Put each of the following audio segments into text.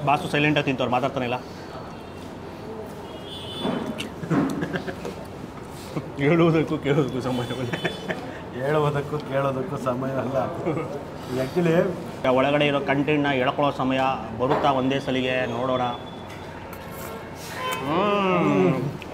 Boss ಸೈಲೆಂಟಾಗಿ ತಿಂತವ್ರು ಮಾತಾಡ್ತಾನೆ ಇಲ್ಲ ಹೇಳುವುದಕ್ಕೂ ಕೇಳೋದಕ್ಕೂ ಸಮಯವಿಲ್ಲ ಹೇಳುವುದಕ್ಕೂ ಕೇಳೋದಕ್ಕೂ ಸಮಯ ಅಲ್ಲ ಆ್ಯಕ್ಚುಲಿ ಒಳಗಡೆ ಇರೋ ಕಂಟೆಂಟ್ನ ಎಳ್ಕೊಳ್ಳೋ ಸಮಯ ಬರುತ್ತಾ ಒಂದೇ ಸಲಿಗೆ ನೋಡೋಣ ಹ್ಮ್.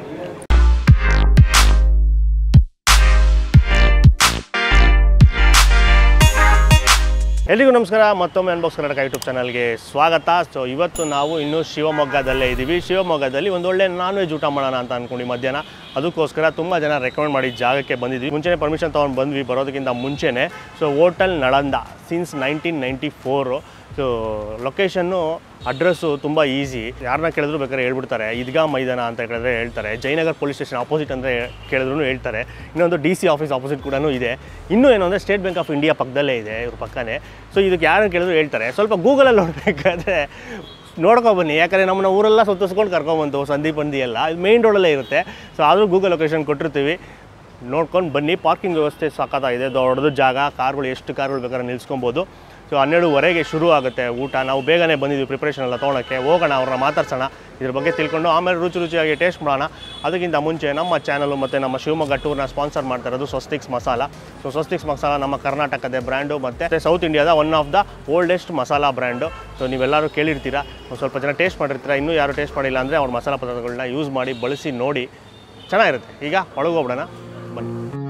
ಎಲ್ರಿಗೂ ನಮಸ್ಕಾರ ಮತ್ತೊಮ್ಮೆ ಅನ್ಬಾಕ್ಸ್ ಕರ್ನಾಟಕ ಯೂಟ್ಯೂಬ್ ಚಾನಲ್ಗೆ ಸ್ವಾಗತ ಸೊ ಇವತ್ತು ನಾವು ಇನ್ನೂ ಶಿವಮೊಗ್ಗದಲ್ಲೇ ಇದ್ದೀವಿ ಶಿವಮೊಗ್ಗದಲ್ಲಿ ಒಂದು ಒಳ್ಳೆ ನಾನ್ ವೆಜ್ ಊಟ ಮಾಡೋಣ ಅಂತ ಅಂದ್ಕೊಂಡು ಮಧ್ಯಾಹ್ನ ಅದಕ್ಕೋಸ್ಕರ ತುಂಬ ಜನ ರೆಕಮೆಂಡ್ ಮಾಡಿ ಜಾಗಕ್ಕೆ ಬಂದಿದ್ವಿ ಮುಂಚೆನೇ ಪರ್ಮಿಷನ್ ತೊಗೊಂಡು ಬಂದ್ವಿ ಬರೋದಕ್ಕಿಂತ ಮುಂಚೆನೇ so hotel Nalanda since nineteen ninety four so location address ತುಂಬ ಈಸಿ ಯಾರನ್ನ ಕೇಳಿದ್ರು ಬೇಕಾದ್ರೆ ಹೇಳ್ಬಿಡ್ತಾರೆ ಈದ್ಗಾ ಮೈದಾನ ಅಂತ ಹೇಳಿದ್ರೆ ಹೇಳ್ತಾರೆ ಜಯನಗರ್ ಪೊಲೀಸ್ ಸ್ಟೇಷನ್ ಆಪೋಸಿಟ್ ಅಂದರೆ ಕೇಳಿದ್ರು ಹೇಳ್ತಾರೆ ಇನ್ನೊಂದು ಡಿ ಸಿ ಆಫೀಸ್ ಆಪೋಸಿಟ್ ಕೂಡ ಇದೆ ಇನ್ನೂ ಏನು ಅಂದರೆ ಸ್ಟೇಟ್ ಬ್ಯಾಂಕ್ ಆಫ್ ಇಂಡಿಯಾ ಪಕ್ಕದಲ್ಲೇ ಇದೆ ಇವ್ರ ಪಕ್ಕನೇ ಸೊ ಇದಕ್ಕೆ ಯಾರನ್ನ ಕೇಳಿದ್ರು ಹೇಳ್ತಾರೆ ಸ್ವಲ್ಪ ಗೂಗಲಲ್ಲಿ ನೋಡಬೇಕಾದ್ರೆ ನೋಡ್ಕೊ ಬನ್ನಿ ಯಾಕಂದರೆ ನಮ್ಮನ್ನ ಊರೆಲ್ಲ ಸುತ್ತಿಸ್ಕೊಂಡು ಕರ್ಕೊಂಬಂತು ಸಂಧಿ ಪಂದಿ ಎಲ್ಲ ಇದು ಮೇಯ್ನ್ ರೋಡಲ್ಲೇ ಇರುತ್ತೆ ಸೊ ಆದರೂ ಗೂಗಲ್ ಲೊಕೇಶನ್ ಕೊಟ್ಟಿರ್ತೀವಿ ನೋಡ್ಕೊಂಡು ಬನ್ನಿ ಪಾರ್ಕಿಂಗ್ ವ್ಯವಸ್ಥೆ ಸಖತ್ತಾಗಿದೆ ದೊಡ್ಡದು ಜಾಗ ಕಾರ್ಗಳು ಎಷ್ಟು ಕಾರ್ಗಳು ಬೇಕಾದ್ರೆ ನಿಲ್ಸ್ಕೊಬೋದು ಸೊ ಹನ್ನೆರಡುವರೆಗೆ ಶುರು ಆಗುತ್ತೆ ಊಟ ನಾವು ಬೇಗನೆ ಬಂದಿದ್ವಿ ಪ್ರಿಪ್ರೇಷನ್ ಎಲ್ಲ ತೊಗೊಳಕ್ಕೆ ಹೋಗೋಣ ಅವ್ರನ್ನ ಮಾತಾಡ್ಸೋಣ ಇದ್ರ ಬಗ್ಗೆ ತಿಳ್ಕೊಂಡು ಆಮೇಲೆ ರುಚಿ ರುಚಿಯಾಗಿ ಟೇಸ್ಟ್ ಮಾಡೋಣ ಅದಕ್ಕಿಂತ ಮುಂಚೆ ನಮ್ಮ ಚಾನಲು ಮತ್ತು ನಮ್ಮ ಶಿವಮೊಗ್ಗ ಟೂರ್ನ ಸ್ಪಾನ್ಸರ್ ಮಾಡ್ತಾ ಇರೋದು ಸ್ವಸ್ತಿಕ್ಸ್ ಮಸಾಲ ಸೊ ಸ್ವಸ್ತಿಕ್ಸ್ ಮಸಾಲ ನಮ್ಮ ಕರ್ನಾಟಕದ ಬ್ರ್ಯಾಂಡು ಮತ್ತು ಸೌತ್ ಇಂಡಿಯಾದ one of the oldest masala brand so ನೀವೆಲ್ಲರೂ ಕೇಳಿರ್ತೀರಾ ಒಂದ್ ಸ್ವಲ್ಪ ಜನ ಟೇಸ್ಟ್ ಮಾಡಿರ್ತೀರಾ ಇನ್ನೂ ಯಾರು ಟೇಸ್ಟ್ ಮಾಡಿಲ್ಲ ಅಂದರೆ ಅವ್ರ ಮಸಾಲ ಪದಾರ್ಥಗಳನ್ನ ಯೂಸ್ ಮಾಡಿ ಬಳಸಿ ನೋಡಿ ಚೆನ್ನಾಗಿರುತ್ತೆ ಈಗ ಒಳಗೆ ಹೋಗ್ಬಿಡೋಣ ಬನ್ನಿ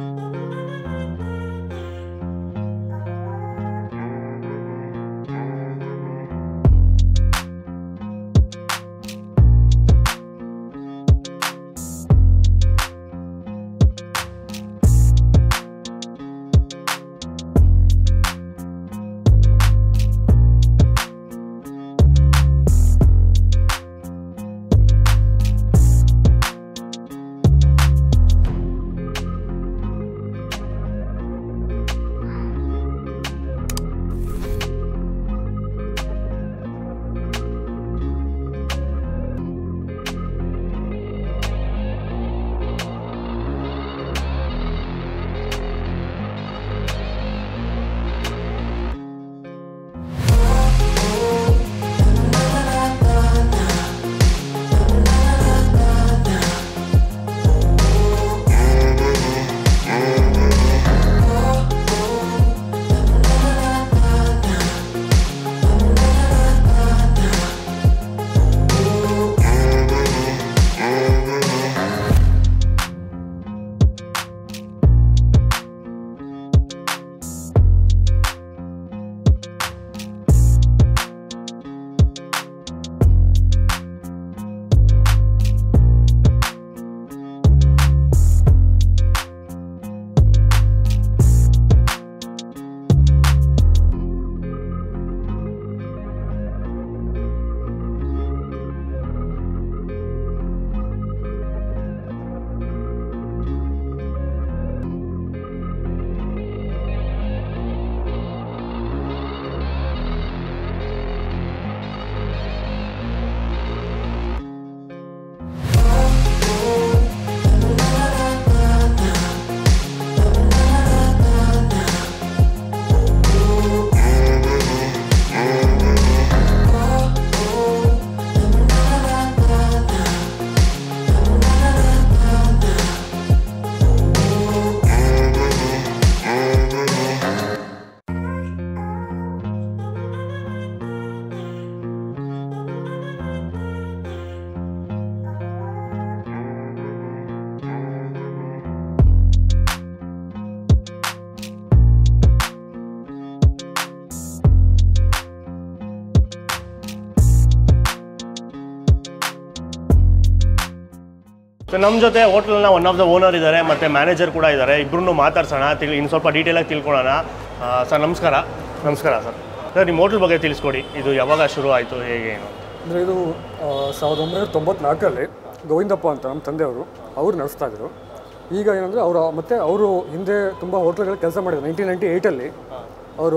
ಸೊ ನಮ್ಮ ಜೊತೆ ಹೋಟ್ಲನ್ನ ಒನ್ ಆಫ್ ದ ಓನರ್ ಇದ್ದಾರೆ ಮತ್ತು ಮ್ಯಾನೇಜರ್ ಕೂಡ ಇದ್ದಾರೆ ಇಬ್ಬರನ್ನು ಮಾತಾಡ್ಸೋಣ ತಿಳಿ ಇನ್ನು ಸ್ವಲ್ಪ ಡೀಟೇಲಾಗಿ ತಿಳ್ಕೊಳ್ಳೋಣ ಆ, ಸರ್ ನಮಸ್ಕಾರ ನಮಸ್ಕಾರ ಸರ್ ಸರ್ ನಿಮ್ಮ ಹೋಟ್ಲ್ ಬಗ್ಗೆ ತಿಳಿಸ್ಕೊಡಿ ಇದು ಯಾವಾಗ ಶುರು ಆಯಿತು ಹೇಗೆ ಏನು ಅಂತ ಅಂದರೆ ಇದು ಆ, ಸಾವಿರದ ಒಂಬೈನೂರ ತೊಂಬತ್ನಾಲ್ಕರಲ್ಲಿ ಗೋವಿಂದಪ್ಪ ಅಂತ ನಮ್ಮ ತಂದೆಯವರು ಅವ್ರು ನಡೆಸ್ತಾ ಇದ್ರು ಈಗ ಏನಂದರೆ ಅವರು ಮತ್ತೆ ಅವರು ಹಿಂದೆ ತುಂಬ ಹೋಟ್ಲ್ಗಳಲ್ಲಿ ಕೆಲಸ ಮಾಡಿದ್ರು ನೈನ್ಟೀನ್ ನೈಂಟಿ ಏಯ್ಟಲ್ಲಿ ಅವರು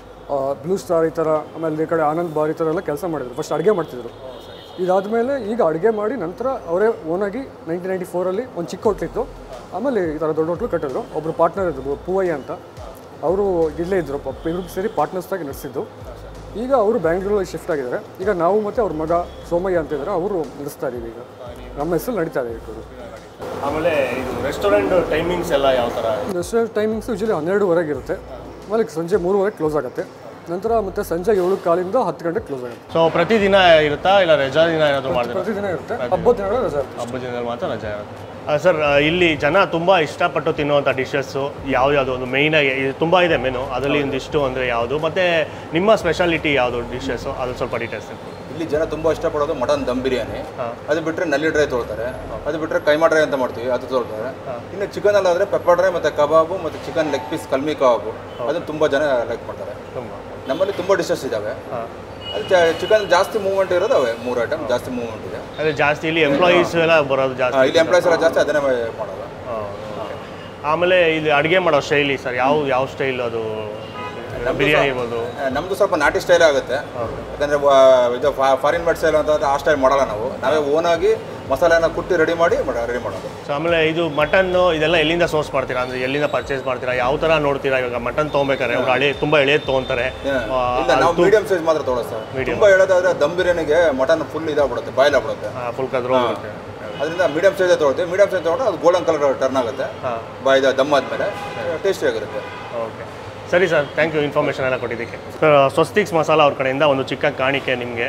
ಬ್ಲೂ ಸ್ಟಾರ್ ಈ ಥರ ಆಮೇಲೆ ಈ ಕಡೆ ಆನಂದ್ ಬಾರ್ ಈ ಥರ ಎಲ್ಲ ಕೆಲಸ ಮಾಡಿದ್ರು ಫಸ್ಟ್ ಅಡುಗೆ ಮಾಡ್ತಿದ್ರು ಇದಾದಮೇಲೆ ಈಗ ಅಡುಗೆ ಮಾಡಿ ನಂತರ ಅವರೇ ಓನಾಗಿ ನೈನ್ಟೀನ್ ನೈಂಟಿ ಫೋರಲ್ಲಿ ಒಂದು ಚಿಕ್ಕ ಹೋಟ್ಲಿತ್ತು ಆಮೇಲೆ ಈ ಥರ ದೊಡ್ಡ ಹೋಟ್ಲು ಕಟ್ಟಿದ್ರು ಒಬ್ಬರು ಪಾರ್ಟ್ನರ್ ಇದ್ರು ಪೂವಯ್ಯ ಅಂತ ಅವರು ಇಲ್ಲೇ ಇದ್ದರು ಪಾಪ ಇವ್ರಿಗೆ ಸೇರಿ ಪಾರ್ಟ್ನರ್ಸ್ ಆಗಿ ನಡೆಸಿದ್ದು ಈಗ ಅವರು ಬ್ಯಾಂಗ್ಳೂರಲ್ಲಿ ಶಿಫ್ಟ್ ಆಗಿದ್ದಾರೆ ಈಗ ನಾವು ಮತ್ತು ಅವ್ರ ಮಗ ಸೋಮಯ್ಯ ಅಂತ ಇದ್ದಾರೆ ಅವರು ನಡೆಸ್ತಾ ಇದೀವಿ ಈಗ ನಮ್ಮ ಹೆಸರು ನಡೀತಾ ಇದೆ ಇಬ್ಬರು ಆಮೇಲೆ ಇದು ರೆಸ್ಟೋರೆಂಟ್ ಟೈಮಿಂಗ್ಸ್ ಎಲ್ಲ ಯಾವ ಥರ ರೆಸ್ಟೋರೆಂಟ್ ಟೈಮಿಂಗ್ಸ್ ಯೂಶಲಿ ಹನ್ನೆರಡುವರೆಗೆ ಇರುತ್ತೆ ಆಮೇಲೆ ಸಂಜೆ ಮೂರುವರೆಗೆ ಕ್ಲೋಸ್ ಆಗುತ್ತೆ ನಂತರ ಮತ್ತೆ ಸಂಜೆ ಏಳು ಕಾಲಿಂದ ಹತ್ತು ಗಂಟೆಗೆ ಕ್ಲೋಸ್ ಆಗುತ್ತೆ ಸೊ ಪ್ರತಿದಿನ ಇರುತ್ತಾ ಇಲ್ಲ ರಜಾ ದಿನ ಏನಾದರೂ ಮಾಡ್ತೀರಾ ಪ್ರತಿದಿನ ಇರುತ್ತೆ ಹಬ್ಬದ ದಿನಗಳು ರಜೆ ಇರುತ್ತೆ ಹಬ್ಬದ ದಿನದಲ್ಲಿ ಮಾತ್ರ ರಜೆ ಇರುತ್ತೆ ಸರ್ ಇಲ್ಲಿ ಜನ ತುಂಬ ಇಷ್ಟಪಟ್ಟು ತಿನ್ನುವಂಥ ಡಿಶಸ್ಸು ಯಾವ್ದು ಒಂದು ಮೇಯ್ನಾಗಿ ಇದು ತುಂಬ ಇದೆ ಮೆನು ಅದರಲ್ಲಿ ಒಂದಿಷ್ಟು ಅಂದರೆ ಯಾವುದು ಮತ್ತು ನಿಮ್ಮ ಸ್ಪೆಷಾಲಿಟಿ ಯಾವುದು ಡಿಶಸ್ಸು ಅದು ಸ್ವಲ್ಪ ಡೀಟೇಲ್ಸ್ ಇಲ್ಲಿ ಜನ ತುಂಬ ಇಷ್ಟಪಡೋದು ಮಟನ್ ದಮ್ ಬಿರಿಯಾನಿ ಅದು ಬಿಟ್ಟರೆ ನಲ್ಲಿ ಡ್ರೈ ತೊಗೊಳ್ತಾರೆ ಅದು ಬಿಟ್ಟರೆ ಕೈಮಾ ಡ್ರೈ ಅಂತ ಮಾಡ್ತೀವಿ ಅದು ತೊಗೊಳ್ತಾರೆ ಇನ್ನು ಚಿಕನ್ ಅಲ್ಲಾದರೆ ಪೆಪ್ಪರ್ ಡ್ರೈ ಮತ್ತು ಕಬಾಬು ಮತ್ತು chicken leg piece kalmi kebab ಅದನ್ನು ತುಂಬ ಜನ ಲೈಕ್ ಮಾಡ್ತಾರೆ ತುಂಬ ನಮ್ಮಲ್ಲಿ ತುಂಬ ಡಿಶಸ್ ಇದ್ದಾವೆ ಅದು ಚಿಕನ್ ಜಾಸ್ತಿ ಮೂವ್ಮೆಂಟ್ ಇರೋದು ಅವೇ ಮೂರು ಐಟಮ್ ಜಾಸ್ತಿ ಮೂವ್ಮೆಂಟ್ ಇದೆ ಅದೇ ಜಾಸ್ತಿ ಇಲ್ಲಿ ಎಂಪ್ಲಾಯೀಸ್ ಎಲ್ಲ ಬರೋದು ಆ, ಜಾಸ್ತಿ ಇಲ್ಲಿ ಎಂಪ್ಲಾಯ್ಸ್ ಎಲ್ಲ ಜಾಸ್ತಿ ಅದನ್ನೇ ಮಾಡೋದು ಹಾ, okay. ಆಮೇಲೆ ಇಲ್ಲಿ ಅಡುಗೆ ಮಾಡೋ ಶೈಲಿ ಸರ್ ಯಾವ ಯಾವ ಸ್ಟೈಲ್ ಅದು ಬಿರಿಯಾನಿ ಇರ್ಬೋದು ಆ, ನಮ್ದು ಸ್ವಲ್ಪ ನಾಟಿ ಸ್ಟೈಲ್ ಆಗುತ್ತೆ ಯಾಕಂದರೆ ಇದು ಫಾರಿನ್ ಮೆಡ್ ಸ್ಟೈಲ್ ಅಂತ ಆ ಸ್ಟೈಲ್ ಮಾಡಲ್ಲ ನಾವು ನಾವೇ ಓನಾಗಿ ಮಸಾಲೆನ ಕುಟ್ಟಿ ರೆಡಿ ಮಾಡಿ ರೆಡಿ ಮಾಡೋದು ಸೊ ಆಮೇಲೆ ಇದು ಮಟನ್ನು ಇದೆಲ್ಲ ಎಲ್ಲಿಂದ ಸೋರ್ಸ್ ಮಾಡ್ತೀರಾ ಅಂದರೆ ಎಲ್ಲಿಂದ ಪರ್ಚೇಸ್ ಮಾಡ್ತೀರಾ ಯಾವ ಥರ ನೋಡ್ತೀರಾ ಇವಾಗ ಮಟನ್ ತೊಗೊಬೇಕಾರೆ ಅವ್ರು ಹಳೆ ತುಂಬ ಎಳೆದು ತೊಗೊತಾರೆ ಇಲ್ಲ ನಾವು ಮೀಡಿಯಂ ಸೈಜ್ ಮಾತ್ರ ತೊಗೊಳೋದು ಸರ್ ತುಂಬ ಹೇಳೋದಾದ್ರೆ ದಮ್ ಬಿರಿಯಾನಿಗೆ ಮಟನ್ ಫುಲ್ ಇದಾಗ್ಬಿಡುತ್ತೆ ಬಾಯ್ಲ್ ಆಗ್ಬಿಡುತ್ತೆ ಫುಲ್ ಕದ್ರು ಹೋಗುತ್ತೆ ಅದರಿಂದ ಮೀಡಿಯಂ ಸೈಜ್ ತೊಗೊಳ್ತೀವಿ ಮೀಡಿಯಂ ಸೈಜ್ ತೊಗೊಂಡ್ರೆ ಅದು ಗೋಲ್ಡನ್ ಕಲರ್ ಟರ್ನ್ ಆಗುತ್ತೆ ಬಾಯ್ದ ದಮ್ ಆದಮೇಲೆ ಟೇಸ್ಟಿ ಆಗಿರುತ್ತೆ ಓಕೆ ಸರಿ ಸರ್ ಥ್ಯಾಂಕ್ ಯು ಇನ್ಫಾರ್ಮೇಷನ್ ಎಲ್ಲ ಕೊಟ್ಟಿದ್ದಕ್ಕೆ ಸರ್ ಸ್ವಸ್ತಿಕ್ಸ್ ಮಸಾಲ ಅವ್ರ ಕಡೆಯಿಂದ ಒಂದು ಚಿಕ್ಕ ಕಾಣಿಕೆ ನಿಮಗೆ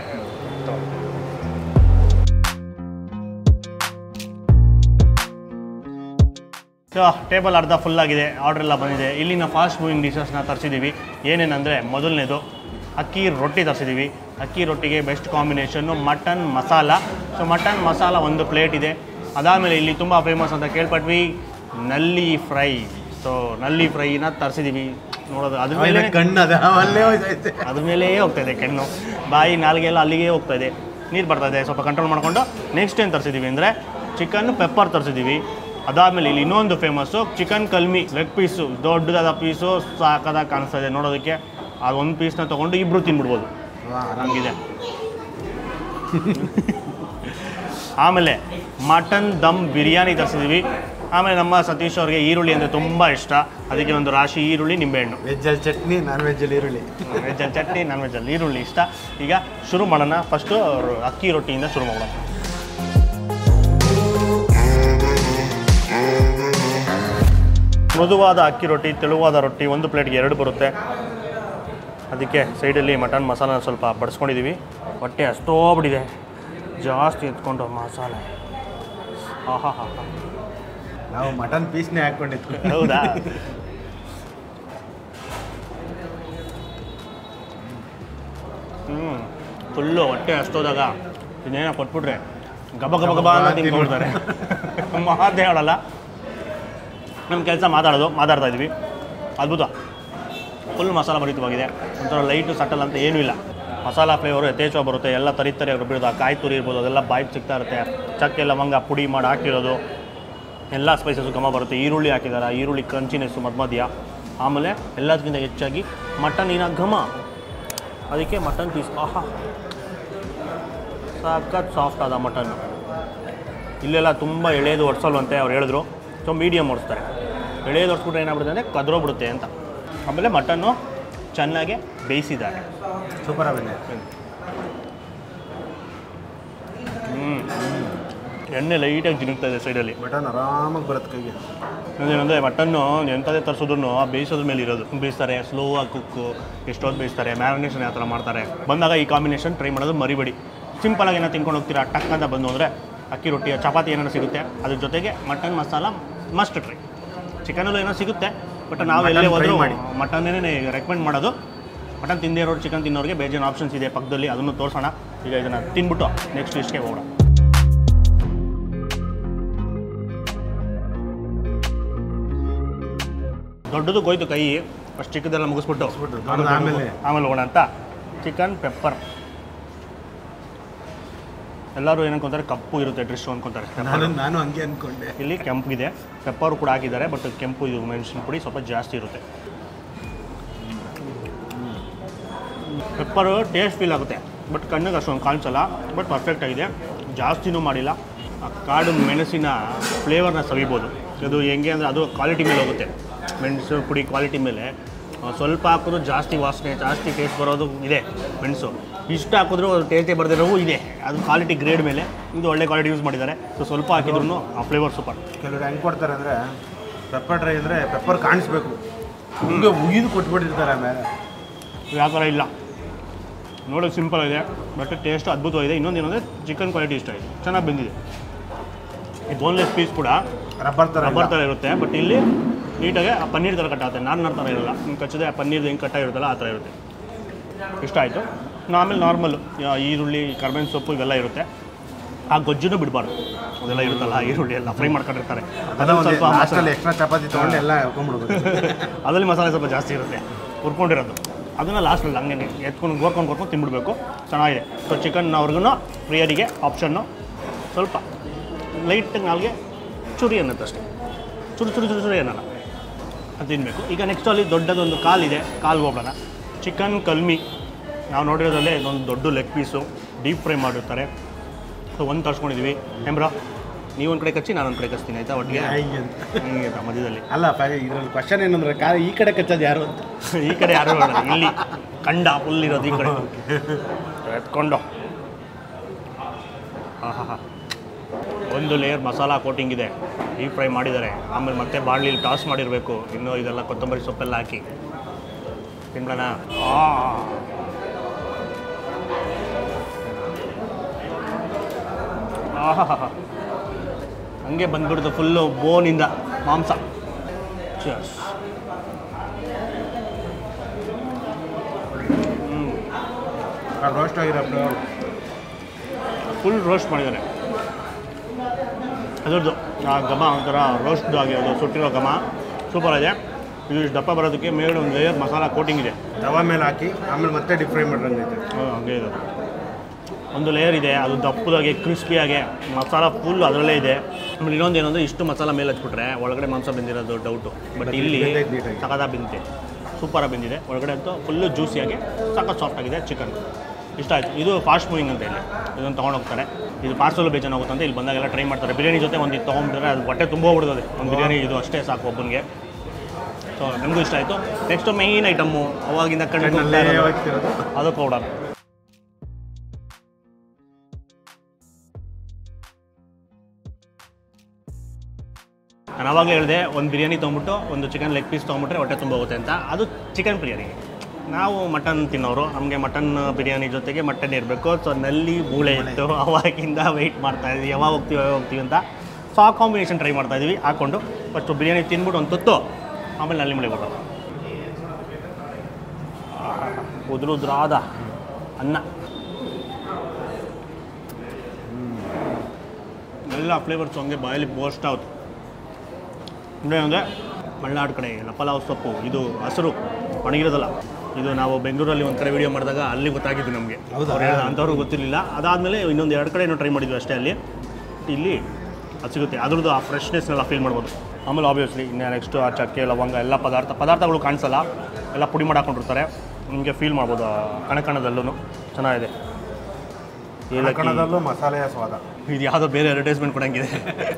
ಟೇಬಲ್ ಅರ್ಧ ಫುಲ್ ಆಗಿದೆ ಆರ್ಡ್ರ್ ಎಲ್ಲ ಬಂದಿದೆ ಇಲ್ಲಿನ ಫಾಸ್ಟ್ ಮೂವಿಂಗ್ ಡಿಶಸ್ನ ತರಿಸಿದ್ದೀವಿ ಏನೇನಂದರೆ ಮೊದಲನೇದು ಅಕ್ಕಿ ರೊಟ್ಟಿ ತರಿಸಿದ್ದೀವಿ ಅಕ್ಕಿ ರೊಟ್ಟಿಗೆ best combination mutton masala so mutton masala ಒಂದು ಪ್ಲೇಟ್ ಇದೆ ಅದಾದಮೇಲೆ ಇಲ್ಲಿ ತುಂಬ ಫೇಮಸ್ ಅಂತ ಕೇಳ್ಪಟ್ವಿ ನಲ್ಲಿ ಫ್ರೈ ಸೊ ನಲ್ಲಿ ಫ್ರೈನ ತರಿಸಿದ್ದೀವಿ ನೋಡೋದು ಅದ್ರ ಮೇಲೆ ಕಣ್ಣು ಅದ ಅಲ್ಲೇ ಹೋಯ್ತೈತೆ ಅದ್ರ ಮೇಲೇ ಹೋಗ್ತಾ ಇದೆ ಕಣ್ಣು ಬಾಯಿ ನಾಲಿಗೆ ಎಲ್ಲ ಅಲ್ಲಿಗೆ ಹೋಗ್ತಾ ಇದೆ ನೀರು ಬರ್ತಾ ಇದೆ ಸ್ವಲ್ಪ ಕಂಟ್ರೋಲ್ ಮಾಡಿಕೊಂಡು ನೆಕ್ಸ್ಟ್ ಏನು ತರಿಸಿದ್ದೀವಿ ಅಂದರೆ ಚಿಕನ್ ಪೆಪ್ಪರ್ ತರಿಸಿದ್ದೀವಿ ಅದಾದಮೇಲೆ ಇಲ್ಲಿ ಇನ್ನೊಂದು famous chicken kalmi leg piece ದೊಡ್ಡದಾದ ಪೀಸು ಸಾಕದಾಗಿ ಕಾಣಿಸ್ತಾ ಇದೆ ನೋಡೋದಕ್ಕೆ ಅದು ಒಂದು ಪೀಸ್ನ ತೊಗೊಂಡು ಇಬ್ಬರು ತಿನ್ಬಿಡ್ಬೋದು ಹಂಗಿದೆ ಆಮೇಲೆ ಮಟನ್ ದಮ್ ಬಿರಿಯಾನಿ ತರಿಸಿದ್ದೀವಿ ಆಮೇಲೆ ನಮ್ಮ ಸತೀಶ್ ಅವ್ರಿಗೆ ಈರುಳ್ಳಿ ಅಂದರೆ ತುಂಬ ಇಷ್ಟ ಅದಕ್ಕೆ ಒಂದು ರಾಶಿ ಈರುಳ್ಳಿ ನಿಂಬೆಹಣ್ಣು ವೆಜ್ಜಲ್ಲಿ ಚಟ್ನಿ ನಾನ್ ವೆಜ್ಜಲ್ಲಿ ಈರುಳ್ಳಿ ವೆಜ್ಜಲ್ಲಿ ಚಟ್ನಿ ನಾನ್ ವೆಜ್ಜಲ್ಲಿ ಈರುಳ್ಳಿ ಇಷ್ಟ ಈಗ ಶುರು ಮಾಡೋಣ ಫಸ್ಟು ಅಕ್ಕಿ ರೊಟ್ಟಿಯಿಂದ ಶುರು ಮಾಡೋಣ ಮೃದುವಾದ ಅಕ್ಕಿ ರೊಟ್ಟಿ ತೆಳುವಾದ ರೊಟ್ಟಿ ಒಂದು ಪ್ಲೇಟ್ಗೆ ಎರಡು ಬರುತ್ತೆ ಅದಕ್ಕೆ ಸೈಡಲ್ಲಿ ಮಟನ್ ಮಸಾಲ ಸ್ವಲ್ಪ ಬಡಿಸ್ಕೊಂಡಿದ್ದೀವಿ ಹೊಟ್ಟೆ ಅಷ್ಟೋಗ್ಬಿಟ್ಟಿದೆ ಜಾಸ್ತಿ ಎತ್ಕೊಂಡು ಮಸಾಲೆ ಆಹಾ ಹಾ ನಾವು ಮಟನ್ ಪೀಸ್ನೇ ಹಾಕೊಂಡಿದ್ವಿ ಹೌದಾ ಹ್ಞೂ ಫುಲ್ಲು ಹೊಟ್ಟೆ ಹಸ್ತೋದಾಗ ಇನ್ನೇನೋ ಕೊಟ್ಬಿಟ್ರೆ ಗಬ ಗಬ ಗಬ ಅಂತ ತಿನ್ಕೊಳ್ತಾರೆ ಮಾತೇ ಹೇಳಲ್ಲ ನಮ್ಮ ಕೆಲಸ ಮಾತಾಡೋದು ಮಾತಾಡ್ತಾ ಇದ್ವಿ ಅದ್ಭುತ ಫುಲ್ ಮಸಾಲ ಭರಿತವಾಗಿದೆ ಒಂಥರ ಲೈಟು ಸಟಲ್ ಅಂತ ಏನೂ ಇಲ್ಲ ಮಸಾಲ ಫ್ಲೇವರು ಯಥೇಚ್ಛವಾಗಿ ಬರುತ್ತೆ ಎಲ್ಲ ತರಿತರಿ ರುಬ್ಬಿರೋದು ಆ ಕಾಯಿ ತುರಿ ಇರ್ಬೋದು ಅದೆಲ್ಲ ಬಾಯಿಗೆ ಸಿಗ್ತಾ ಇರುತ್ತೆ ಚಕ್ಕೆ ಲವಂಗ ಪುಡಿ ಮಾಡಿ ಹಾಕಿರೋದು ಎಲ್ಲ ಸ್ಪೈಸಸ್ಸು ಘಮ ಬರುತ್ತೆ ಈರುಳ್ಳಿ ಹಾಕಿದ್ದಾರೆ ಈರುಳ್ಳಿ ಕ್ರಂಚಿನೆಸ್ಸು ಮಧ್ಯ ಮಧ್ಯ ಆಮೇಲೆ ಎಲ್ಲದಕ್ಕಿಂತ ಹೆಚ್ಚಾಗಿ ಮಟನಿನ ಘಮ ಅದಕ್ಕೆ ಮಟನ್ ಪೀಸ್ ಆಹಾ ಸಖತ್ ಸಾಫ್ಟ್ ಆದ ಮಟನ್ನು ಇಲ್ಲೆಲ್ಲ ತುಂಬ ಎಳೆದು ಒಡ್ಸಲ್ವಂತೆ ಅವ್ರು ಹೇಳಿದ್ರು ಸೊ ಮೀಡಿಯಮ್ ಓಡಿಸ್ತಾರೆ ಎಳೆದು ಒಡ್ಸ್ಬಿಟ್ರೆ ಏನಾಗ್ಬಿಡುತ್ತೆ ಅಂದರೆ ಕದ್ರೋಗ್ಬಿಡುತ್ತೆ ಅಂತ ಆಮೇಲೆ ಮಟನ್ನು ಚೆನ್ನಾಗಿ ಬೇಯಿಸಿದ್ದಾರೆ ಸೂಪರ್ ಆಗಿದೆ ಹ್ಞೂ ಎಣ್ಣೆ ಲೈಟಾಗಿ ಜಿನುಗ್ತಾ ಇದೆ ಸೈಡಲ್ಲಿ ಮಟನ್ ಆರಾಮಾಗಿ ಬರುತ್ತೆ ಕೈಗೆ ಏನಂದರೆ ಮಟನ್ನು ಎಂಥದೇ ತರಿಸಿದ್ರು ಆ ಬೇಯಿಸೋದ್ರ ಮೇಲೆ ಇರೋದು ಬೇಯಿಸ್ತಾರೆ ಸ್ಲೋ ಆಗಿ ಕುಕ್ಕು ಎಷ್ಟೊತ್ತು ಬೇಯಿಸ್ತಾರೆ ಮ್ಯಾರಿನೇಷನ್ ಯಾವ ಥರ ಮಾಡ್ತಾರೆ ಬಂದಾಗ ಈ ಕಾಂಬಿನೇಷನ್ ಟ್ರೈ ಮಾಡೋದು ಮರಿಬೇಡಿ ಸಿಂಪಲಾಗಿ ಏನೋ ತಿನ್ಕೊಂಡು ಹೋಗ್ತೀರಾ ಟಕ್ ಅಂತ ಬಂದು ಅಂದರೆ ಅಕ್ಕಿ ರೊಟ್ಟಿ ಚಪಾತಿ ಏನಾರು ಸಿಗುತ್ತೆ ಅದ್ರ ಜೊತೆಗೆ ಮಟನ್ ಮಸಾಲ ಮಸ್ಟ್ ಟ್ರೈ ಚಿಕನಲ್ಲೂ ಏನೋ ಸಿಗುತ್ತೆ ಬಟ್ ನಾವು Mutton ಎಲ್ಲೇ fry ಹೋದರೂ ಮಾಡಿ. ಮಟನ್ನೇ ರೆಕಮೆಂಡ್ ಮಾಡೋದು ಮಟನ್ ತಿಂದೇ ಇರೋರು ಚಿಕನ್ ತಿನ್ನೋರಿಗೆ ಬೇಜಾನ್ ಆಪ್ಷನ್ಸ್ ಇದೆ ಪಕ್ಕದಲ್ಲಿ ಅದನ್ನು ತೋರಿಸೋಣ ಈಗ ಇದನ್ನು ತಿನ್ಬಿಟ್ಟು ನೆಕ್ಸ್ಟ್ ಇಷ್ಟಕ್ಕೆ ಹೋಗೋಣ ದೊಡ್ಡದು ಕೊಯ್ತು ಕೈ ಅಷ್ಟು ಚಿಕ್ಕದೆಲ್ಲ ಮುಗಿಸ್ಬಿಟ್ಟು ದೊಡ್ಡದು ಆಮೇಲೆ? ಆಮೇಲೆ ಹೋಗೋಣ ಅಂತ ಚಿಕನ್ ಪೆಪ್ಪರ್ ಎಲ್ಲರೂ ಏನಂಕೊಂತಾರೆ ಕಪ್ಪು ಇರುತ್ತೆ ಡ್ರಿಶ್ ಅನ್ಕೊಂತಾರೆ ನಾನು ನಾನು ಹಂಗೆ ಅನ್ಕೊಂಡೆ ಇಲ್ಲಿ ಕೆಂಪಿದೆ ಪೆಪ್ಪರ್ ಕೂಡ ಹಾಕಿದ್ದಾರೆ ಬಟ್ ಕೆಂಪು ಇದು ಮೆಣಸಿನ ಪುಡಿ ಸ್ವಲ್ಪ ಜಾಸ್ತಿ ಇರುತ್ತೆ ಪೆಪ್ಪರು ಟೇಸ್ಟ್ ಫೀಲ್ ಆಗುತ್ತೆ ಬಟ್ ಕಣ್ಣಿಗೆ ಅಷ್ಟೊಂದು ಕಾಣಿಸಲ್ಲ ಬಟ್ ಪರ್ಫೆಕ್ಟ್ ಆಗಿದೆ ಜಾಸ್ತಿನೂ ಮಾಡಿಲ್ಲ ಆ ಕಾಡು ಮೆಣಸಿನ ಫ್ಲೇವರ್ನ ಸವಿಬೋದು ಅದು ಹೆಂಗೆ ಅಂದರೆ ಅದು ಕ್ವಾಲಿಟಿ ಮೇಲೆ ಹೋಗುತ್ತೆ ಮೆಣಸು ಪುಡಿ ಕ್ವಾಲಿಟಿ ಮೇಲೆ ಆ, ಸ್ವಲ್ಪ ಹಾಕಿದ್ರು ಜಾಸ್ತಿ ವಾಸನೆ ಜಾಸ್ತಿ ಟೇಸ್ಟ್ ಬರೋದು ಇದೆ ಮೆಣಸು ಇಷ್ಟು ಹಾಕಿದ್ರು ಅದು ಟೇಸ್ಟೇ ಬರ್ದಿರೋವು ಇದೆ ಅದು ಕ್ವಾಲಿಟಿ ಗ್ರೇಡ್ ಮೇಲೆ ಇದು ಒಳ್ಳೆ ಕ್ವಾಲಿಟಿ ಯೂಸ್ ಮಾಡಿದ್ದಾರೆ ಸೊ ಸ್ವಲ್ಪ ಹಾಕಿದ್ರು ಆ ಫ್ಲೇವರ್ ಸೂಪರ್ ಕೆಲವ್ರು ಹೆಂಗೆ ಕೊಡ್ತಾರೆ ಅಂದರೆ ಪೆಪ್ಪರ್ ಡ್ರೈ ಅಂದರೆ ಪೆಪ್ಪರ್ ಕಾಣಿಸ್ಬೇಕು ಹಿಂಗೆ ಉಗಿದು ಕೊಟ್ಬಿಟ್ಟಿರ್ತಾರೆ ಆಮೇಲೆ ಯಾವ ಥರ ಇಲ್ಲ ನೋಡೋಕೆ ಸಿಂಪಲ್ ಇದೆ ಬಟ್ ಟೇಸ್ಟ್ ಅದ್ಭುತವಾಗಿದೆ ಇನ್ನೊಂದು ಏನಂದರೆ ಚಿಕನ್ ಕ್ವಾಲಿಟಿ ಇಷ್ಟ ಇದೆ ಚೆನ್ನಾಗಿ ಬಂದಿದೆ ಈ ಬೋನ್ಲೆಸ್ ಪೀಸ್ ಕೂಡ ರಬ್ಬರ್ ಥರ ರಬ್ಬರ್ ಥರ ಇರುತ್ತೆ ಬಟ್ ಇಲ್ಲಿ ನೀಟಾಗಿ ಆ ಪನ್ನೀರ್ ಥರ ಕಟ್ ಆಗುತ್ತೆ ನಾರ್ಮಲ್ ಥರ ಇರಲ್ಲ ಹಿಂಗೆ ಕಚ್ಚದೆ ಆ ಪನ್ನೀರ್ ಹೆಂಗೆ ಕಟ್ಟಾಗಿರುತ್ತಲ್ಲ ಆ ಥರ ಇರುತ್ತೆ ಇಷ್ಟ ಆಯಿತು ಆಮೇಲೆ ನಾರ್ಮಲ್ಲು ಈರುಳ್ಳಿ ಕರ್ಬೇವಿನ ಸೊಪ್ಪು ಇವೆಲ್ಲ ಇರುತ್ತೆ ಆ ಗೊಜ್ಜುನೂ ಬಿಡಬಾರ್ದು ಅದೆಲ್ಲ ಇರುತ್ತಲ್ಲ ಈರುಳ್ಳಿ ಎಲ್ಲ ಫ್ರೈ ಮಾಡ್ಕೊಂಡಿರ್ತಾರೆ ಅದನ್ನು ಸ್ವಲ್ಪ ಮಸಾಲೆ ಲಾಸ್ಟಲ್ಲಿ ಎಕ್ಸ್ಟ್ರಾ ಚಪಾತಿ ತೊಗೊಂಡು ಎಲ್ಲ ಹಾಕೊಂಡ್ಬಿಡ್ಬೇಕು ಅದರಲ್ಲಿ ಮಸಾಲೆ ಸ್ವಲ್ಪ ಜಾಸ್ತಿ ಇರುತ್ತೆ ಹುರ್ಕೊಂಡಿರೋದು ಅದನ್ನು ಲಾಸ್ಟಲ್ಲಿ ಹಂಗೆ ಎತ್ಕೊಂಡು ಗೋರ್ಕೊಂಡು ಗೋರ್ಕೊಂಡು ತಿನ್ಬಿಡ್ಬೇಕು ಚೆನ್ನಾಗಿದೆ ಸೊ ಚಿಕನ್ ಅವ್ರಿಗೂ ಪ್ರಿಯರಿಗೆ ಆಪ್ಷನ್ನು ಸ್ವಲ್ಪ ಲೈಟ್ ನಾಲ್ಗೆ ಚುರಿ ಅನ್ನತ್ತೆ ಅಷ್ಟೇ ಚುರು ಚುರು ಚುರು ಚುರಿ ಅನ್ನಲ್ಲ ಅದು ತಿನ್ನಬೇಕು ಈಗ ನೆಕ್ಸ್ಟ್ ಅಲ್ಲಿ ದೊಡ್ಡದೊಂದು ಕಾಲಿದೆ ಕಾಲು ಹೋಗೋಣ ಚಿಕನ್ ಕಲ್ಮಿ ನಾವು ನೋಡಿರೋದ್ರಲ್ಲೇ ಇದೊಂದು ದೊಡ್ಡ ಲೆಗ್ ಪೀಸು ಡೀಪ್ ಫ್ರೈ ಮಾಡಿರ್ತಾರೆ ಸೊ ಒಂದು ತರ್ಸ್ಕೊಂಡಿದ್ದೀವಿ ಹೆಮ್ರಾ ನೀವು ಒಂದು ಕಡೆ ಕಚ್ಚಿ ನಾನು ಒಂದು ಕಡೆ ಕಚ್ತೀನಿ ಆಯಿತಾ ಒಟ್ಟಿಗೆ ಹಿಂಗೆ ಅಂತ. ಹಿಂಗೆ ಮಧ್ಯದಲ್ಲಿ ಅಲ್ಲ ಇದ್ರಲ್ಲಿ ಕ್ವಶನ್ ಏನಂದ್ರೆ ಕಾ ಈ ಕಡೆ ಕಚ್ಚೋದು ಯಾರು ಅಂತ ಈ ಕಡೆ ಯಾರು ಬೇಡ ಇಲ್ಲಿ ಕಂಡ ಫುಲ್ ಇರೋದು ಈ ಕಡೆ ಎತ್ಕೊಂಡು ಆಹಾಹಾ. ಒಂದು ಲೇಯರ್ ಮಸಾಲ ಕೋಟಿಂಗ್ ಇದೆ ಡೀಪ್ ಫ್ರೈ ಮಾಡಿದ್ದಾರೆ ಆಮೇಲೆ ಮತ್ತೆ ಬಾಣಲಿಲಿ ಟಾಸ್ ಮಾಡಿರಬೇಕು ಇನ್ನೂ ಇದೆಲ್ಲ ಕೊತ್ತಂಬರಿ ಸೊಪ್ಪೆಲ್ಲ ಹಾಕಿ ತಿನ್ಬಿಡೋಣ ಆ ಆಹಾಹಾ. ಹಂಗೆ ಬಂದ್ಬಿಡ್ತು ಫುಲ್ಲು ಬೋನಿಂದ ಮಾಂಸ Cheers. ರೋಸ್ಟ್ ಆಗಿರೋ ಫ್ಲೇವರ್ ಫುಲ್ ರೋಸ್ಟ್ ಮಾಡಿದ್ದಾರೆ ಅದರದ್ದು ಆ ಘಮ ಒಂಥರ ರೋಸ್ಟ್ ಆಗಿರೋದು ಸುಟ್ಟಿರೋ ಘಮ ಸೂಪರ್ ಇದೆ ಇದು ಇಷ್ಟು ದಪ್ಪ ಬರೋದಕ್ಕೆ ಮೇಲೆ ಒಂದು ಲೇಯರ್ ಮಸಾಲ ಕೋಟಿಂಗ್ ಇದೆ ತವಾ ಮೇಲೆ ಹಾಕಿ ಆಮೇಲೆ ಮತ್ತೆ ಡಿಪ್ ಫ್ರೈ ಮಾಡ್ರಂಗೈತೆ ಹ್ಮ್, ಹಂಗೆ ಇದೆ ಒಂದು ಲೇಯರ್ ಇದೆ ಅದು ದಪ್ಪದಾಗಿ ಕ್ರಿಸ್ಪಿಯಾಗಿ ಮಸಾಲ ಫುಲ್ ಅದರಲ್ಲೇ ಇದೆ ಆಮೇಲೆ ಇನ್ನೊಂದು ಏನಂದರೆ ಇಷ್ಟು ಮಸಾಲ ಮೇಲೆ ಹಚ್ಬಿಟ್ರೆ ಒಳಗಡೆ ಮಾಂಸ ಬೆಂದಿರೋದು ಡೌಟು ಬಟ್ ಇಲ್ಲಿ ಬೆಂದೈತೆ ನೀಟಾಗಿ. ಸಖದ ಬೆಂದಿದೆ ಸೂಪರಾಗಿ ಬೆಂದಿದೆ ಒಳಗಡೆ ಅಂತೂ ಫುಲ್ಲು ಜ್ಯೂಸಿಯಾಗಿ ಸಖತ್ ಸಾಫ್ಟ್ ಆಗಿದೆ ಚಿಕನ್ ಇಷ್ಟ ಆಯಿತು ಇದು ಫಾಸ್ಟ್ ಮೂವಿಂಗ್ ಅಂತ ಇಲ್ಲಿ ಇದನ್ನು ತೊಗೊಂಡು ಹೋಗ್ತಾರೆ ಇದು ಪಾರ್ಸಲ್ ಬೇಜಾನ್ ಹೋಗುತ್ತೆ ಅಂತ ಇಲ್ಲಿ ಬಂದಾಗೆಲ್ಲ ಟ್ರೈ ಮಾಡ್ತಾರೆ ಬಿರಿಯಾನಿ ಜೊತೆ ಒಂದು ಇದು ತೊಗೊಂಡ್ಬಿಟ್ರೆ ಅದು ಹೊಟ್ಟೆ ತುಂಬ ಬಿಡ್ತದೆ ಒಂದು ಬಿರಿಯಾನಿ ಇದು ಅಷ್ಟೇ ಸಾಕು ಒಬ್ಬನಿಗೆ ಸೊ ನಮಗೂ ಇಷ್ಟ ಆಯಿತು ನೆಕ್ಸ್ಟ್ ಮೈನ್ ಐಟಮ್ಮು ಅವಾಗಿಂದ ಕಣ್ಣು ಕಣ್ಣಲ್ಲೇ ಹೋಗ್ತಿರೋದು ಅದು ಪೌಡರ್ ನಾನು ಅವಾಗಲೇ ಹೇಳಿದೆ ಒಂದು ಬಿರಿಯಾನಿ ತೊಗೊಂಬಿಟ್ಟು ಒಂದು ಚಿಕನ್ ಲೆಗ್ ಪೀಸ್ ತೊಗೊಂಬಿಟ್ರೆ ಹೊಟ್ಟೆ ತುಂಬ ಹೋಗುತ್ತೆ ಅಂತ ಅದು ಚಿಕನ್ ಬಿರಿಯಾನಿ ನಾವು ಮಟನ್ ತಿನ್ನೋರು ನಮಗೆ ಮಟನ್ ಬಿರಿಯಾನಿ ಜೊತೆಗೆ ಮಟನ್ ಇರಬೇಕು ಸೊ ನಲ್ಲಿ ಮೂಳೆ ಇತ್ತು ಅವಾಗಿಂದ ವೆಯ್ಟ್ ಮಾಡ್ತಾ ಇದ್ವಿ ಯಾವಾಗ ಹೋಗ್ತೀವಿ ಯಾವಾಗ ಹೋಗ್ತೀವಿ ಅಂತ ಸೊ ಆ ಕಾಂಬಿನೇಷನ್ ಟ್ರೈ ಮಾಡ್ತಾ ಇದ್ವಿ ಹಾಕ್ಕೊಂಡು ಫಸ್ಟು ಬಿರಿಯಾನಿ ತಿನ್ಬಿಟ್ಟು ಒಂದು ತುತ್ತು ಆಮೇಲೆ ನಲ್ಲಿ ಮೂಳೆ ಕೊಡೋದು ಉದುರು ಉದುರಾದ ಅನ್ನ ಎಲ್ಲ ಫ್ಲೇವರ್ಸ್ ಹಂಗೆ ಬಾಯಲ್ಲಿ ಬೋಸ್ಟ್ ಆಗುತ್ತೆ ಇನ್ನೇನಂದರೆ ಮಲೆನಾಡು ಕಡೆ ಎಲ್ಲ ಪಲಾವ್ ಸೊಪ್ಪು ಇದು ಹಸಿರು ಒಣಗಿರೋದಲ್ಲ ಇದು ನಾವು ಬೆಂಗಳೂರಲ್ಲಿ ಒಂದು ಕಡೆ ವೀಡಿಯೋ ಮಾಡಿದಾಗ ಅಲ್ಲಿ ಗೊತ್ತಾಗಿದ್ದು ನಮಗೆ ಹೌದಾ? ಅಂಥವ್ರು ಗೊತ್ತಿರಲಿಲ್ಲ ಅದಾದಮೇಲೆ ಇನ್ನೊಂದು ಎರಡು ಕಡೆ ಟ್ರೈ ಮಾಡಿದ್ವಿ ಅಷ್ಟೇ ಅಲ್ಲಿ ಇಲ್ಲಿ ಅದು ಸಿಗುತ್ತೆ ಅದ್ರದ್ದು ಆ ಫ್ರೆಶ್ನೆಸ್ನೆಲ್ಲ ಫೀಲ್ ಮಾಡ್ಬೋದು ಆಮೇಲೆ ಆಬ್ವಿಯಸ್ಲಿ ಇನ್ನು ನೆಕ್ಸ್ಟು ಆ ಚಕ್ಕೆ ಲವಂಗ ಎಲ್ಲ ಪದಾರ್ಥ ಪದಾರ್ಥಗಳು ಕಾಣಿಸಲ್ಲ ಎಲ್ಲ ಪುಡಿ ಮಾಡಿ ಹಾಕೊಂಡಿರ್ತಾರೆ ನಿಮಗೆ ಫೀಲ್ ಮಾಡ್ಬೋದು ಆ ಕಣಕಣದಲ್ಲೂ ಚೆನ್ನಾಗಿದೆ ಏಲಕ್ಕಿ ಕಣದಲ್ಲೂ ಮಸಾಲೆಯ ಸ್ವಾದ ಇದು ಯಾವುದೋ ಬೇರೆ ಅಡ್ವರ್ಟೈಸ್ಮೆಂಟ್ ಕೊಡಂಗಿದೆ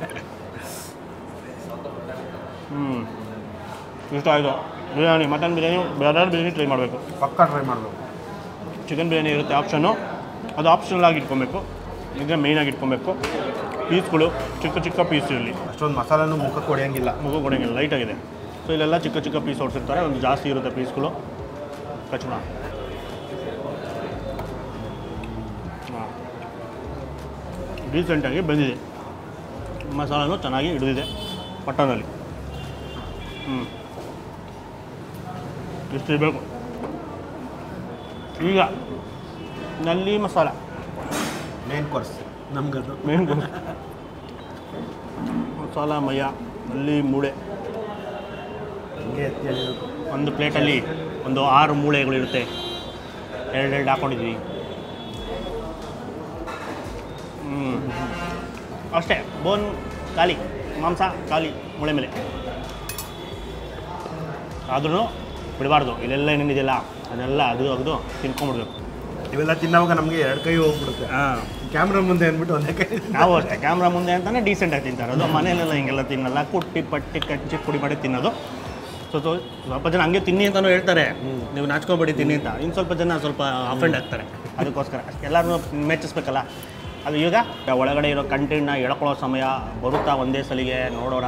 ಹ್ಞೂ ಇಷ್ಟ ಆಯಿತು ಬಿರಿಯಾನಿ ಮಟನ್ ಬಿರಿಯಾನಿ ಬೇರೆ ಬಿರಿಯಾನಿ ಟ್ರೈ ಮಾಡಬೇಕು ಪಕ್ಕ ಟ್ರೈ ಮಾಡಬೇಕು ಚಿಕನ್ ಬಿರಿಯಾನಿ ಇರುತ್ತೆ ಆಪ್ಷನ್ನು ಅದು ಆಪ್ಷನಲ್ ಆಗಿ ಇಟ್ಕೊಬೇಕು ಇದ್ರೆ ಮೇಯ್ನಾಗಿ ಇಟ್ಕೊಬೇಕು ಪೀಸ್ಗಳು ಚಿಕ್ಕ ಚಿಕ್ಕ ಪೀಸ್ ಇರಲಿ ಅಷ್ಟೊಂದು ಮಸಾಲೆನೂ ಮುಖಕ್ಕೆ ಹೊಡೆಯಂಗಿಲ್ಲ ಮಗು ಕೊಡಂಗಿಲ್ಲ ಲೈಟಾಗಿದೆ ಸೊ ಇಲ್ಲೆಲ್ಲ ಚಿಕ್ಕ ಚಿಕ್ಕ ಪೀಸ್ ಹೊಡ್ಸಿರ್ತಾರೆ ಒಂದು ಜಾಸ್ತಿ ಇರುತ್ತೆ ಪೀಸ್ಗಳು ಕಚ್ಚಡ ಹಾಂ ಡೀಸೆಂಟಾಗಿ ಬಂದಿದೆ ಮಸಾಲನೂ ಚೆನ್ನಾಗಿ ಹಿಡಿದಿದೆ ಮಟನಲ್ಲಿ ಹ್ಞೂ ಇಷ್ಟು ಇರಬೇಕು ಈಗ ನಲ್ಲಿ ಮಸಾಲ ಮೇನ್ ಕೋರ್ಸ್ ನಮ್ಗದು ಮೇನ್ ಮಸಾಲ ಮಯ ನಲ್ಲಿ ಮೂಳೆ ಹಿಂಗೆ ಎತ್ತಿ ಎಳಿಬೇಕು. ಒಂದು ಪ್ಲೇಟಲ್ಲಿ ಒಂದು ಆರು ಮೂಳೆಗಳಿರುತ್ತೆ ಎರಡೆರಡು ಹಾಕೊಂಡಿದ್ವಿ ಹ್ಞೂ ಅಷ್ಟೇ ಬೋನ್ ಖಾಲಿ ಮಾಂಸ ಖಾಲಿ ಮೂಳೆ ಮೇಲೆ ಆದ್ರೂ ಬಿಡಬಾರ್ದು ಇಲ್ಲೆಲ್ಲ ಏನೇನಿದೆಯಲ್ಲ ಅದೆಲ್ಲ ಅದು ಅಗದು ತಿನ್ಕೊಂಬಿಡ್ಬೇಕು ಇವೆಲ್ಲ ತಿನ್ನೋವಾಗ ನಮಗೆ ಎರಡು ಕೈ ಹೋಗ್ಬಿಡುತ್ತೆ ಹಾಂ ಕ್ಯಾಮ್ರಾ ಮುಂದೆ ಅಂದ್ಬಿಟ್ಟು ಒಂದೇ ಕೈ ನಾವು ಅಷ್ಟೇ ಕ್ಯಾಮ್ರಾ ಮುಂದೆ ಅಂತಾನೆ ಡೀಸೆಂಟಾಗಿ ತಿಂತಾರೆ ಅದು ಮನೆಯಲ್ಲೆಲ್ಲ ಹಿಂಗೆಲ್ಲ ತಿನ್ನಲ್ಲ ಕುಟ್ಟಿ ಪಟ್ಟಿ ಕಚ್ಚಿ ಪುಡಿ ಮಾಡಿ ತಿನ್ನೋದು ಸೊ ಸೊ ಸ್ವಲ್ಪ ಜನ ಹಂಗೆ ತಿನ್ನಿ ಅಂತಲೂ ಹೇಳ್ತಾರೆ ನೀವು ನಾಚ್ಕೊಬೇಡಿ ತಿನ್ನಿ ಅಂತ ಇನ್ನು ಸ್ವಲ್ಪ ಜನ ಸ್ವಲ್ಪ ಅಫೆಂಡ್ ಆಗ್ತಾರೆ ಅದಕ್ಕೋಸ್ಕರ ಎಲ್ಲರೂ ಮೆಚ್ಚಿಸ್ಬೇಕಲ್ಲ ಅದು ಈಗ ಒಳಗಡೆ ಇರೋ ಕಂಟೆಂಟ್ನ ಎಳ್ಕೊಳ್ಳೋ ಸಮಯ ಬರುತ್ತಾ ಒಂದೇ ಸಲಿಗೆ ನೋಡೋಣ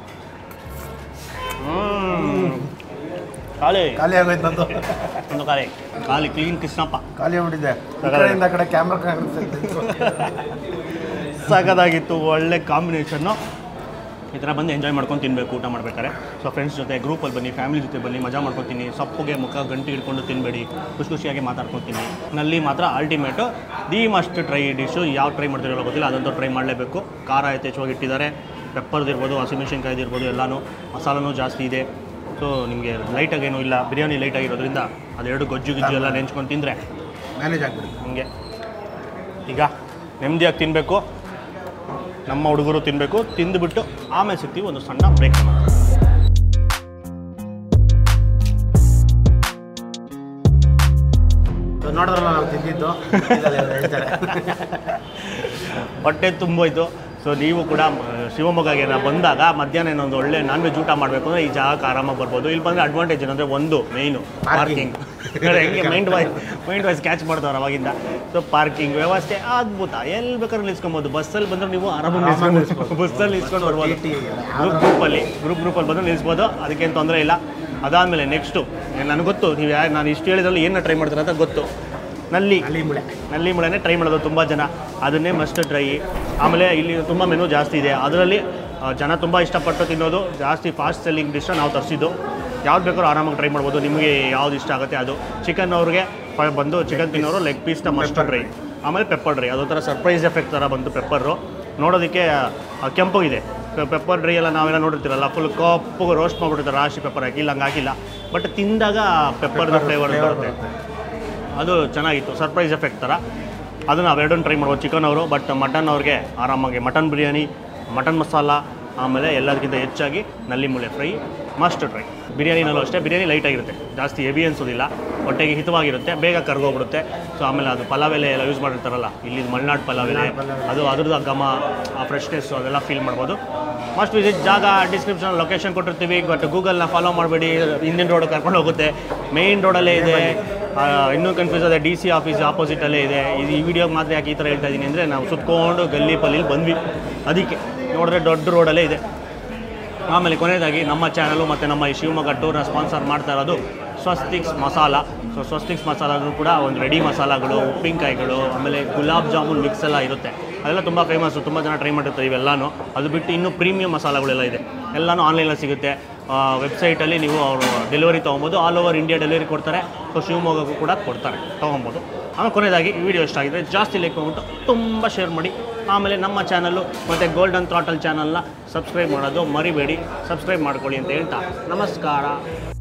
ಹ್ಮ್. ಖಾಲಿ ಖಾಲಿ ಆಗೋಯ್ತು ನಂದು ಒಂದು ಖಾಲಿ ಖಾಲಿ ಕ್ಲೀನ್ ಕೃಷ್ಣಪ್ಪ ಖಾಲಿ ಆಗ್ಬಿಟ್ಟಿದೆ ಈ ಕಡೆಯಿಂದ ಆ ಕಡೆ ಕ್ಯಾಮ್ರಾ ಕಾಣಿಸ್ತಾ ಸಖತ್ತಾಗಿತ್ತು ಒಳ್ಳೆ ಕಾಂಬಿನೇಷನ್ನು ಈ ಥರ ಬಂದು ಎಂಜಾಯ್ ಮಾಡ್ಕೊಂಡು ತಿನ್ನಬೇಕು ಊಟ ಮಾಡ್ಬೇಕಾದ್ರೆ ಸೊ ಫ್ರೆಂಡ್ಸ್ ಜೊತೆ ಗ್ರೂಪಲ್ಲಿ ಬನ್ನಿ ಫ್ಯಾಮಿಲಿ ಜೊತೆ ಬನ್ನಿ ಮಜಾ ಮಾಡ್ಕೊಂಡು ತಿನ್ನಿ ಸೊಪ್ಪುಗೆ ಮುಖ ಗಂಟು ಹಿಡ್ಕೊಂಡು ತಿನ್ನಬೇಡಿ ಖುಷಿ ಖುಷಿಯಾಗಿ ಮಾತಾಡ್ಕೊಂಡು ತಿನ್ನಿ ನಲ್ಲಿ ಮಾತ್ರ ultimate the must try dish ಯಾವ ಟ್ರೈ ಮಾಡ್ತಿರೋ ಗೊತ್ತಿಲ್ಲ ಅದಂತೂ ಟ್ರೈ ಮಾಡಲೇಬೇಕು ಖಾರ ಯಥೇಚ್ಛವಾಗಿ ಇಟ್ಟಿದ್ದಾರೆ ಪೆಪ್ಪರ್ದು ಇರ್ಬೋದು ಹಸಿಮೆಣಸಿನ್ಕಾಯ್ದು ಇರ್ಬೋದು ಎಲ್ಲನೂ ಮಸಾಲನೂ ಜಾಸ್ತಿ ಇದೆ ಸೊ ನಿಮಗೆ ಲೈಟಾಗಿ ಏನೂ ಇಲ್ಲ ಬಿರಿಯಾನಿ ಲೈಟಾಗಿರೋದ್ರಿಂದ ಅದೆರಡು ಗೊಜ್ಜು ಗಿಜ್ಜು ಎಲ್ಲ ನೆಂಚ್ಕೊಂಡು ತಿಂದರೆ ಮ್ಯಾನೇಜ್ ಆಗ್ಬಿಡುತ್ತೆ ಹಂಗೆ ಈಗ ನೆಮ್ಮದಿಯಾಗಿ ತಿನ್ನಬೇಕು ನಮ್ಮ ಹುಡುಗರು ತಿನ್ನಬೇಕು ತಿಂದುಬಿಟ್ಟು ಆಮೇಲೆ ಸಿಗ್ತೀವಿ ಒಂದು ಸಣ್ಣ ಬ್ರೇಕ್ ಸೊ ನೋಡಿದ್ರಲ್ಲ ನಾವು ತಿಂದಿದ್ದು ಹೇಳ್ತಾರೆ ಹೊಟ್ಟೆ ತುಂಬೋಯ್ತು ಸೊ ನೀವು ಕೂಡ ಮ- ಶಿವಮೊಗ್ಗಗೆ ನಾ ಬಂದಾಗ ಮಧ್ಯಾಹ್ನ ಏನೊಂದು ಒಳ್ಳೆ ನಾನ್ ವೆಜ್ ಊಟ ಮಾಡಬೇಕು ಅಂದರೆ ಈ ಜಾಗಕ್ಕೆ ಆರಾಮಾಗಿ ಬರ್ಬೋದು ಇಲ್ಲಿ ಬಂದರೆ ಅಡ್ವಾಂಟೇಜ್ ಏನಂದರೆ ಒಂದು ಮೇಯ್ನು ಪಾರ್ಕಿಂಗ್ ಹೆಂಗೆ mind wise mind wise catch ಮಾಡ್ತಾವ್ರು ಅವಾಗಿಂದ ಸೊ ಪಾರ್ಕಿಂಗ್ ವ್ಯವಸ್ಥೆ ಅದ್ಭುತ ಎಲ್ಲಿ ಬೇಕಾದ್ರೂ ನಿಲ್ಸ್ಕೊಬೋದು ಬಸ್ಸಲ್ಲಿ ಬಂದ್ರೆ ನೀವು ಆರಾಮಾಗಿ ನಿಲ್ಸ್ಕೊಂಡು ಬಸ್ಸಲ್ಲಿ ನಿಲ್ಸ್ಕೊಂಡು ಬರ್ಬೋದು ಗ್ರೂಪ್ ಗ್ರೂಪಲ್ಲಿ ಗ್ರೂಪ್ ಗ್ರೂಪಲ್ಲಿ ಬಂದು ನಿಲ್ಲಿಸ್ಬೋದು ಅದಕ್ಕೇನು ತೊಂದರೆ ಇಲ್ಲ ಅದಾದಮೇಲೆ ನೆಕ್ಸ್ಟು ನನಗೆ ಗೊತ್ತು ನೀವು ಯಾರು ನಾನು ಇಷ್ಟು ಹೇಳಿದ್ರಲ್ಲಿ ಏನು ಟ್ರೈ ಮಾಡ್ತಾರೆ ಅಂತ ಗೊತ್ತು ನಲ್ಲಿ ಅಲ್ಲಿ ಮುಳೆ ನಲ್ಲಿ ಮುಳೆನೇ ಟ್ರೈ ಮಾಡೋದು ತುಂಬ ಜನ ಅದನ್ನೇ ಮಸ್ಟ್ ಟ್ರೈ ಆಮೇಲೆ ಇಲ್ಲಿ ತುಂಬ ಮೆನು ಜಾಸ್ತಿ ಇದೆ ಅದರಲ್ಲಿ ಆ, ಜನ ತುಂಬ ಇಷ್ಟಪಟ್ಟು ತಿನ್ನೋದು ಜಾಸ್ತಿ ಫಾಸ್ಟ್ ಸೆಲ್ಲಿಂಗ್ ಡಿಶ್ನ ನಾವು ತರಿಸಿದ್ದು ಯಾವ್ದು ಬೇಕಾದ್ರೂ ಆರಾಮಾಗಿ ಟ್ರೈ ಮಾಡ್ಬೋದು ನಿಮಗೆ ಯಾವ್ದು ಇಷ್ಟ ಆಗುತ್ತೆ ಅದು ಚಿಕನ್ ಅವ್ರಿಗೆ ಫ- ಬಂದು ಚಿಕನ್ ತಿನ್ನೋರು ಲೆಗ್ ಪೀಸ್ನ ಮಸ್ಟ್ ಟ್ರೈ ಆಮೇಲೆ ಪೆಪ್ಪರ್ ಡ್ರೈ ಅದೊಂಥರ ಸರ್ಪ್ರೈಸ್ ಎಫೆಕ್ಟ್ ಥರ ಬಂತು ಪೆಪ್ಪರು ನೋಡೋದಕ್ಕೆ ಆ, ಕೆಂಪಗಿದೆ ಪೆಪ್ಪರ್ ಡ್ರೈ ಎಲ್ಲ ನಾವೆಲ್ಲ ನೋಡಿರ್ತೀರಲ್ಲ ಫುಲ್ ಕಪ್ಪು ರೋಸ್ಟ್ ಮಾಡಿಬಿಡ್ತಾರೆ ರಾಶಿ ಪೆಪ್ಪರ್ ಹಾಕಿ ಇಲ್ಲ ಹಂಗೆ ಹಾಕಿಲ್ಲ ಬಟ್ ತಿಂದಾಗ ಪೆಪ್ಪರ್ನ ಫ್ಲೇವರ್ ಬರುತ್ತೆ ಅದು ಚೆನ್ನಾಗಿತ್ತು ಸರ್ಪ್ರೈಸ್ ಎಫೆಕ್ಟ್ ಥರ ಅದನ್ನು ಅವೆರಡನ್ನು ಟ್ರೈ ಮಾಡ್ಬೋದು ಚಿಕನ್ ಅವರು ಬಟ್ ಮಟನ್ ಅವ್ರಿಗೆ ಆರಾಮಾಗಿ ಮಟನ್ ಬಿರಿಯಾನಿ ಮಟನ್ ಮಸಾಲ ಆಮೇಲೆ ಎಲ್ಲದಕ್ಕಿಂತ ಹೆಚ್ಚಾಗಿ ನಲ್ಲಿ ಮುಳ್ಳೆ ಫ್ರೈ ಮಸ್ಟ್ ಟ್ರೈ ಬಿರಿಯಾನಿನಲ್ಲೂ ಅಷ್ಟೇ ಬಿರಿಯಾನಿ ಲೈಟಾಗಿರುತ್ತೆ ಜಾಸ್ತಿ ಹೆವಿ ಅನ್ಸೋದಿಲ್ಲ ಹೊಟ್ಟೆಗೆ ಹಿತವಾಗಿರುತ್ತೆ ಬೇಗ ಕರ್ಗೋಗ್ಬಿಡುತ್ತೆ ಸೊ ಆಮೇಲೆ ಅದು ಪಲಾವ್ ಎಲೆ ಎಲ್ಲ ಯೂಸ್ ಮಾಡಿರ್ತಾರಲ್ಲ ಇಲ್ಲಿ ಮಲೆನಾಡು ಪಲಾವ್ ಎಲೆ ಅದು ಅದ್ರದ್ದು ಆ ಘಮ ಆ ಫ್ರೆಶ್ನೆಸ್ಸು ಅದೆಲ್ಲ ಫೀಲ್ ಮಾಡ್ಬೋದು ಮಸ್ಟ್ ವಿಸಿಟ್ ಜಾಗ ಡಿಸ್ಕ್ರಿಪ್ಷನ್ ಲೊಕೇಶನ್ ಕೊಟ್ಟಿರ್ತೀವಿ ಬಟ್ ಗೂಗಲ್ನ ಫಾಲೋ ಮಾಡಬೇಡಿ ಹಿಂದಿನ ರೋಡ್ ಕರ್ಕೊಂಡು ಹೋಗುತ್ತೆ ಮೇಯ್ನ್ ರೋಡಲ್ಲೇ ಇದೆ ಆ, ಇನ್ನೂ ಕನ್ಫ್ಯೂಸ್ ಅದೇ ಡಿ ಸಿ ಆಫೀಸ್ ಆಪೋಸಿಟಲ್ಲೇ ಇದೆ ಇದು ಈ ವಿಡಿಯೋಗೆ ಮಾತ್ರ ಯಾಕೆ ಈ ಥರ ಹೇಳ್ತಾ ಇದ್ದೀನಿ ಅಂದರೆ ನಾವು ಸುತ್ಕೊಂಡು ಗಲ್ಲಿ ಪಲ್ಲಿಲಿ ಬಂದ್ವಿ ಅದಕ್ಕೆ ನೋಡಿದ್ರೆ ದೊಡ್ಡ ರೋಡಲ್ಲೇ ಇದೆ ಆಮೇಲೆ ಕೊನೆಯದಾಗಿ ನಮ್ಮ ಚಾನಲು ಮತ್ತು ನಮ್ಮ ಈ ಶಿವಮೊಗ್ಗ ಟೂರ್ನ ಸ್ಪಾನ್ಸರ್ ಮಾಡ್ತಾ ಇರೋದು ಸ್ವಸ್ತಿಕ್ಸ್ ಮಸಾಲ ಸೊ ಸ್ವಸ್ತಿಕ್ಸ್ ಮಸಾಲಗಳು ಕೂಡ ಒಂದು ರೆಡಿ ಮಸಾಲಗಳು ಉಪ್ಪಿನಕಾಯಿಗಳು ಆಮೇಲೆ ಗುಲಾಬ್ ಜಾಮೂನ್ ಮಿಕ್ಸ್ ಎಲ್ಲ ಇರುತ್ತೆ ಅದೆಲ್ಲ ತುಂಬ ಫೇಮಸ್ಸು ತುಂಬ ಜನ ಟ್ರೈ ಮಾಡಿರ್ತಾರೆ ಇವೆಲ್ಲನೂ ಅದು ಬಿಟ್ಟು ಇನ್ನೂ ಪ್ರೀಮಿಯಂ ಮಸಾಲಗಳೆಲ್ಲ ಇದೆ ಎಲ್ಲನೂ ಆನ್ಲೈನಲ್ಲಿ ಸಿಗುತ್ತೆ ವೆಬ್ಸೈಟಲ್ಲಿ ನೀವು ಅವರು ಡೆಲಿವರಿ ತೊಗೊಬೋದು ಆಲ್ ಓವರ್ ಇಂಡಿಯಾ ಡೆಲಿವರಿ ಕೊಡ್ತಾರೆ ಸೊ ಶಿವಮೊಗ್ಗಕ್ಕೂ ಕೂಡ ಕೊಡ್ತಾರೆ ತೊಗೊಬೋದು ಆಮೇಲೆ ಕೊನೆಯದಾಗಿ ಈ ವಿಡಿಯೋ ಇಷ್ಟ ಆಗಿದ್ರೆ ಜಾಸ್ತಿ ಲೈಕ್ ಮಾಡ್ಬಿಟ್ಟು ತುಂಬ ಶೇರ್ ಮಾಡಿ ಆಮೇಲೆ ನಮ್ಮ ಚಾನಲ್ಲು ಮತ್ತು ಗೋಲ್ಡನ್ ಥ್ರಾಟಲ್ ಚಾನಲ್ನ ಸಬ್ಸ್ಕ್ರೈಬ್ ಮಾಡೋದು ಮರಿಬೇಡಿ ಸಬ್ಸ್ಕ್ರೈಬ್ ಮಾಡ್ಕೊಳ್ಳಿ ಅಂತ ಹೇಳ್ತಾ ನಮಸ್ಕಾರ